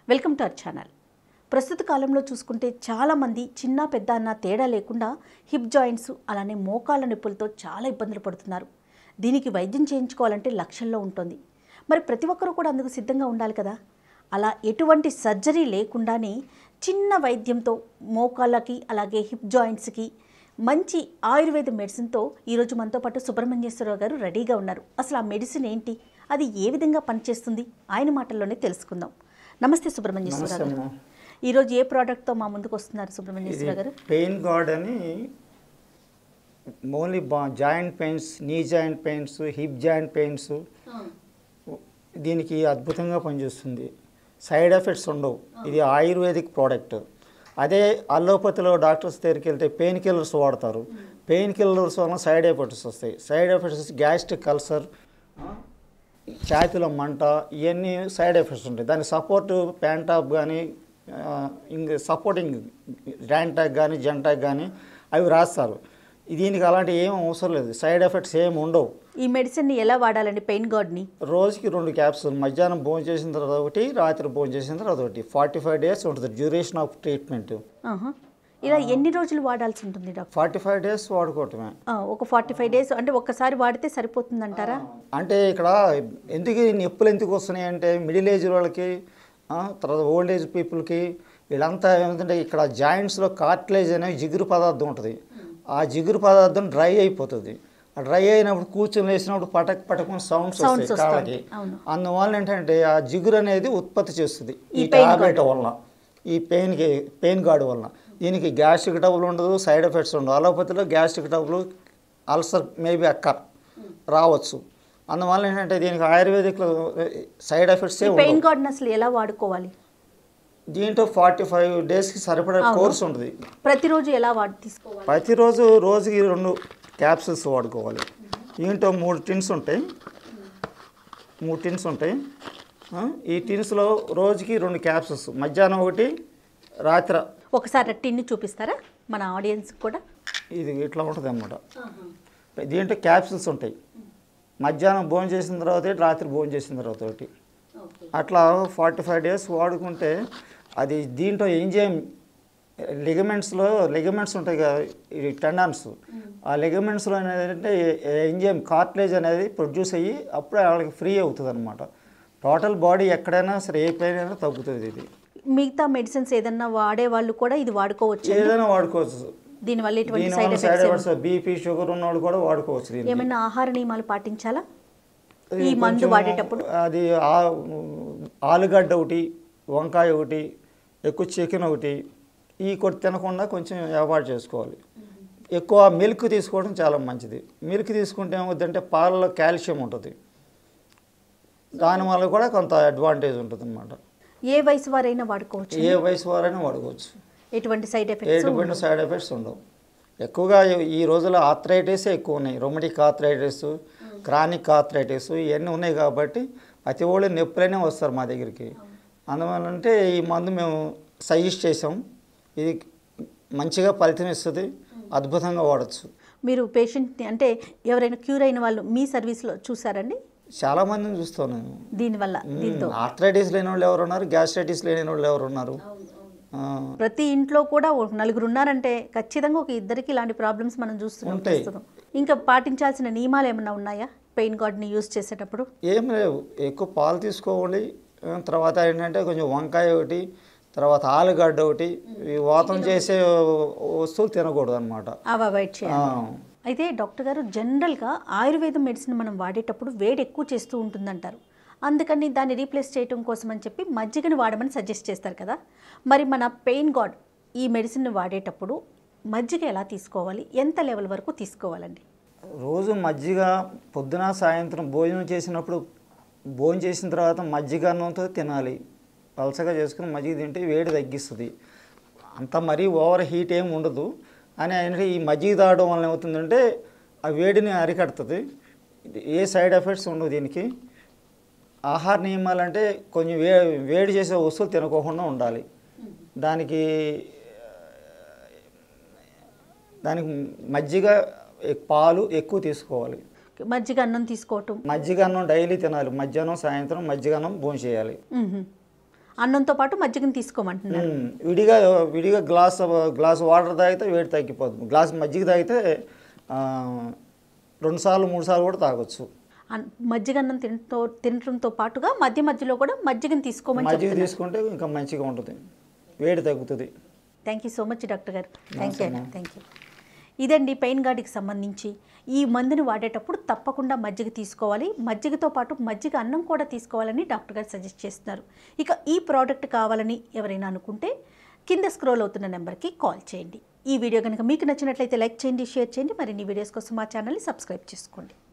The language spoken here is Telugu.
వెల్కమ్ టు అవర్ ఛానల్ ప్రస్తుత కాలంలో చూసుకుంటే చాలామంది చిన్న పెద్ద అన్న తేడా లేకుండా హిప్ జాయింట్స్ అలానే మోకాళ్ళ నొప్పులతో చాలా ఇబ్బందులు పడుతున్నారు దీనికి వైద్యం చేయించుకోవాలంటే లక్షల్లో ఉంటుంది మరి ప్రతి ఒక్కరూ కూడా అందుకు సిద్ధంగా ఉండాలి కదా అలా ఎటువంటి సర్జరీ లేకుండానే చిన్న వైద్యంతో మోకాళ్ళకి అలాగే హిప్ జాయింట్స్కి మంచి ఆయుర్వేద మెడిసిన్తో ఈరోజు మనతో పాటు సుబ్రహ్మణ్యేశ్వరరావు గారు రెడీగా ఉన్నారు అసలు ఆ మెడిసిన్ ఏంటి అది ఏ విధంగా పనిచేస్తుంది ఆయన మాటల్లోనే తెలుసుకుందాం నమస్తే సుబ్రహ్మణ్యేశ్వరరావు గారు నమస్తే ఈరోజు ఏ ప్రోడక్ట్తో మా ముందుకు వస్తున్నారు ఇది సుబ్రహ్మణ్యేశ్వరరావు గారు పెయిన్ గార్డ్ అని ఓన్లీ బా joint pains knee joint pains hip joint pains దీనికి అద్భుతంగా పనిచేస్తుంది సైడ్ ఎఫెక్ట్స్ ఉండవు ఇది ఆయుర్వేదిక్ ప్రోడక్ట్ అదే అల్లోపతిలో డాక్టర్స్ దగ్గరికి వెళ్తే పెయిన్ కిల్లర్స్ వాడతారు పెయిన్ కిల్లర్స్ వలన సైడ్ ఎఫెక్ట్స్ వస్తాయి సైడ్ ఎఫెక్ట్స్ గ్యాస్ట్రిక్ కల్సర్ ఛాతీలో మంట ఇవన్నీ సైడ్ ఎఫెక్ట్స్ ఉంటాయి దానికి సపోర్ట్ ప్యాంటాప్ కానీ ఇంక సపోర్టింగ్ ర్యాంటాక్ కానీ జంటాక్ కానీ అవి రాస్తారు దీనికి అలాంటి ఏం అవసరం లేదు సైడ్ ఎఫెక్ట్స్ ఏం ఉండవు ఈ మెడిసిన్ని ఎలా వాడాలండి పెయిన్ గార్డ్ని రోజుకి రెండు క్యాప్సూల్ మధ్యాహ్నం భోజనం చేసిన తర్వాత ఒకటి రాత్రి భోజనం చేసిన తర్వాత ఒకటి ఫార్టీ ఫైవ్ డేస్ ఉంటుంది డ్యూరేషన్ ఆఫ్ ట్రీట్మెంట్ ఆహా. ఇలా ఎన్ని రోజులు వాడాల్సి ఉంటుంది డాక్టర్ ఫార్టీ ఫైవ్ డేస్ వాడుకోవటమే ఆ, ఒక ఫార్టీ ఫైవ్ డేస్ అంటే ఒక్కసారి వాడితే సరిపోతుందంటారా అంటే ఇక్కడ ఎందుకు ఈ నొప్పులు ఎందుకు వస్తున్నాయి అంటే మిడిల్ ఏజ్ వాళ్ళకి ఆ, తర్వాత ఓల్డ్ ఏజ్ పీపుల్కి వీళ్ళంతా ఏమిటంటే ఇక్కడ జాయింట్స్లో కార్టిలేజ్ అనే జిగురు పదార్థం ఉంటుంది ఆ జిగురు పదార్థం డ్రై అయిపోతుంది ఆ డ్రై అయినప్పుడు కూర్చొని వేసినప్పుడు పటక్ పటకం సౌండ్స్ Sounds వస్తాయి వస్తాయి. కాళ్ళకి అవును. అందువల్ల ఏంటంటే ఆ జిగురు అనేది ఉత్పత్తి చేస్తుంది ఈ ఈ pain టాబ్లెట్ వలన ఈ పెయిన్కి పెయిన్ గార్డ్ వలన దీనికి గ్యాస్ట్రిక్ ట్రబుల్ ఉండదు సైడ్ ఎఫెక్ట్స్ ఉండవు అలోపతిలో gastric trouble ulcer maybe occur రావచ్చు అందువల్ల ఏంటంటే దీనికి ఆయుర్వేదిక్లో సైడ్ ఎఫెక్ట్స్ ఈ పెయిన్ గార్డ్ని అసలు ఎలా వాడుకోవాలి దీంట్లో ఫార్టీ ఫైవ్ డేస్కి సరిపడే అవును. కోర్స్ ఉంటుంది ప్రతిరోజు ఎలా వాడి తీసుకోవాలి ప్రతిరోజు రోజుకి రెండు క్యాప్సూల్స్ వాడుకోవాలి దీంట్లో మూడు టిన్స్ ఉంటాయి మూడు టిన్స్ ఉంటాయి ఆ, ఈ టిన్స్లో రోజుకి రెండు క్యాప్సూల్స్ మధ్యాహ్నం ఒకటి రాత్రి ఒకసారి టిన్ని చూపిస్తారా మన ఆడియన్స్ కూడా ఇది ఇట్లా ఉంటుంది అన్నమాట దీంట్లో క్యాప్సూల్స్ ఉంటాయి మధ్యాహ్నం భోజనం చేసిన తర్వాత ఒకటి, రాత్రి భోజనం చేసిన తర్వాత ఒకటి అట్లా ఫార్టీ ఫైవ్ డేస్ వాడుకుంటే అది దీంట్లో ఎంజైమ్ లిగమెంట్స్లో లిగమెంట్స్ ఉంటాయి కదా ఈ టెండాన్స్ ఆ లిగమెంట్స్లో అనేది అంటే ఎంజైమ్ కార్ట్లేజ్ అనేది ప్రొడ్యూస్ అయ్యి అప్పుడే వాళ్ళకి ఫ్రీ అవుతుంది అనమాట టోటల్ బాడీ ఎక్కడైనా సరే ఏ పెయిన్ అయినా తగ్గుతుంది ఇది మిగతా మెడిసిన్స్ ఏదన్నా వాడే వాళ్ళు కూడా ఇది వాడుకోవచ్చు ఏదైనా వాడుకోవచ్చు దీనివల్ల ఎటువంటి సైడ్ దీనివల్ల side effects effects BP sugar ఉన్న వాళ్ళు కూడా వాడుకోవచ్చు దీన్ని ఏమైనా ఆహార నియమాలు పాటించాలా అది ఈ మందు కొంచెం వాడేటప్పుడు అది ఆ- ఆలుగడ్డ ఒకటి వంకాయ ఒకటి ఎక్కువ చికెన్ ఒకటి ఈ కొట్టి తినకుండా కొంచెం అవాయిడ్ చేసుకోవాలి ఎక్కువ మిల్క్ తీసుకోవడం చాలా మంచిది మిల్క్ తీసుకుంటే ఏమవుతుందంటే పాలలో కాల్షియం ఉంటుంది దానివల్ల కూడా కొంత అడ్వాంటేజ్ ఉంటుంది అనమాట ఏ వయసు వారైనా వాడుకోవచ్చు ఏ వయసు వారైనా వాడుకోవచ్చు ఎటువంటి సైడ్ ఎఫెక్ట్స్ ఎటువంటి సైడ్ ఎఫెక్ట్స్ ఉండవు ఎక్కువగా ఈ- ఈ రోజుల్లో ఆర్థరైటిసే ఎక్కువ ఉన్నాయి రొమటిక్ ఆర్థరైటిస్ క్రానిక్ ఆర్థరైటిస్ ఇవన్నీ ఉన్నాయి కాబట్టి ప్రతి వాళ్ళు నొప్పులనే వస్తారు మా దగ్గరికి అందువల్ల అంటే ఈ మందు మేము సజెస్ట్ చేసాం ఇది మంచిగా ఫలితం ఇస్తుంది అద్భుతంగా వాడచ్చు మీరు పేషెంట్ని అంటే ఎవరైనా క్యూర్ అయిన వాళ్ళు మీ సర్వీస్లో చూసారండి చాలా మందిని చూస్తాను నేను దీనివల్ల దీంతో ఆర్థరైటిస్ లేని వాళ్ళు ఎవరు ఉన్నారు గ్యాస్ట్రైటిస్ లేని వాళ్ళు ఎవరు ఉన్నారు ఆ, ప్రతి ఇంట్లో కూడా ఒక నలుగురు ఉన్నారంటే ఖచ్చితంగా ఒక ఇద్దరికి ఇలాంటి ప్రాబ్లమ్స్ మనం చూస్తున్నాం ఉంటాయి. ప్రస్తుతం. ఇంకా పాటించాల్సిన నియమాలు ఏమైనా ఉన్నాయా పెయిన్ గార్డ్ని యూజ్ చేసేటప్పుడు ఏం లేవు ఎక్కువ పాలు తీసుకోవాలి ఆ, తర్వాత ఏంటంటే కొంచెం వంకాయ ఒకటి తర్వాత ఆలుగడ్డ ఒకటి ఈ వాతం చేసే వస్తువులు తినకూడదు అనమాట అవి అవాయిడ్ చేయాలి అయితే డాక్టర్ గారు జనరల్గా ఆయుర్వేదం మెడిసిన్ మనం వాడేటప్పుడు వేడి ఎక్కువ చేస్తూ ఉంటుందంటారు అందుకని దాన్ని రీప్లేస్ చేయడం కోసం అని చెప్పి మజ్జిగని వాడమని సజెస్ట్ చేస్తారు కదా మరి మన పెయిన్ గాడ్ ఈ మెడిసిన్ వాడేటప్పుడు మజ్జిగ ఎలా తీసుకోవాలి ఎంత లెవెల్ వరకు తీసుకోవాలండి రోజు మజ్జిగ పొద్దున సాయంత్రం భోజనం చేసినప్పుడు భోజనం చేసిన తర్వాత మజ్జిగ అన్నంతో తినాలి పలసగా చేసుకుని మజ్జిగ తింటే వేడి తగ్గిస్తుంది అంత మరీ ఓవర్ హీట్ ఏమి ఉండదు అని అంటే ఈ మజ్జిగ తాగడం వల్ల ఏమవుతుందంటే ఆ వేడిని అరికడుతుంది ఇది ఏ సైడ్ ఎఫెక్ట్స్ ఉండవు దీనికి ఆహార నియమాలు అంటే కొంచెం వే వేడి చేసే వస్తువులు తినకోకుండా ఉండాలి దానికి దానికి మజ్జిగ ఎ- పాలు ఎక్కువ తీసుకోవాలి మజ్జిగ అన్నం తీసుకోవటం మజ్జిగ అన్నం డైలీ తినాలి మధ్యాహ్నం సాయంత్రం మజ్జిగ అన్నం భోజనం చేయాలి మ్మ్హ. అన్నంతో పాటు మజ్జిగని తీసుకోమంటున్నారు ఉమ్, విడిగా విడిగా గ్లాస్ గ్లాస్ వాటర్ తాగితే వేడి తగ్గిపోతుంది గ్లాస్ మజ్జిగ తాగితే ఆ, రెండు సార్లు మూడు సార్లు కూడా తాగొచ్చు అన్- మజ్జిగ అన్నం తినతో తినడంతో పాటుగా మధ్య మధ్యలో కూడా మజ్జిగని తీసుకోమని మజ్జిగ చెప్తున్నారు తీసుకుంటే ఇంకా మంచిగా ఉంటుంది వేడి తగ్గుతుంది thank you so much doctor గారు థ్యాంక్ యూ అండి థ్యాంక్ యూ ఇదండి పెయిన్ గార్డ్కి సంబంధించి ఈ మందుని వాడేటప్పుడు తప్పకుండా మజ్జిగ తీసుకోవాలి మజ్జిగతో పాటు మజ్జిగ అన్నం కూడా తీసుకోవాలని డాక్టర్ గారు సజెస్ట్ చేస్తున్నారు ఇక ఈ ప్రోడక్ట్ కావాలని ఎవరైనా అనుకుంటే కింద స్క్రోల్ అవుతున్న నెంబర్కి కాల్ చేయండి ఈ వీడియో కనుక మీకు నచ్చినట్లయితే లైక్ చేయండి షేర్ చేయండి మరిన్ని వీడియోస్ కోసం మా ఛానల్ని సబ్స్క్రైబ్ చేసుకోండి